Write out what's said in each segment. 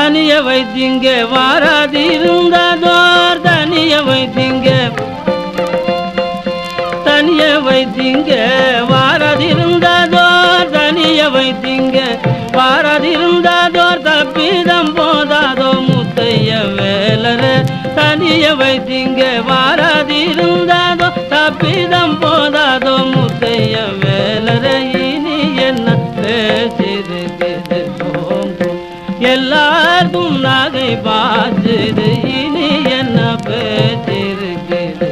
தனிய வைத்திங்க வாராதிருந்ததோர் தனிய வைத்திங்க தனிய வைத்திங்க வாராதிருந்ததோர் தனிய வைத்திங்க வாராதிருந்ததோர் தப்பிதம் போதாதோ முத்தைய வேலர தனிய வைத்திங்க வாராதிருந்ததோ தப்பிதம் போதாதோ முத்தைய வேலர இனி என்ன பேசிருக்குது போங்கும் எல்லாருக்கும் நகை பாசுது இனி என்ன பேசிருக்குது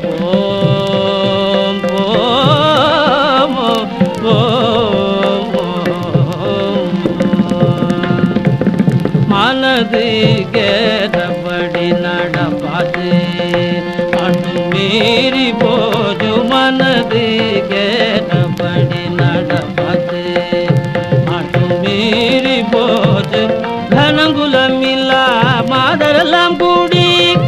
ஓம் ஓம் ஓம் ஓம் மனது கேட்டபடி நடப்பாது அன்று மீறி போது மனது கேட்டபடி நடப்பாது அன்று மீறி போது கனங்குலமில்லா மாதரெல்லாம் கூடி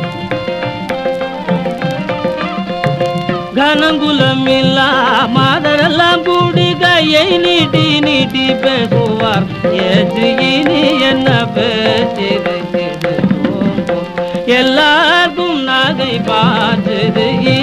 கனங்குலமில்லா மாதரெல்லாம் கூடி கையை நீட்டி நீட்டி பேசுவார் ஏற்று இனி என்ன பேசிருக்கிறது எல்லாருக்கும் நகை பார்த்தது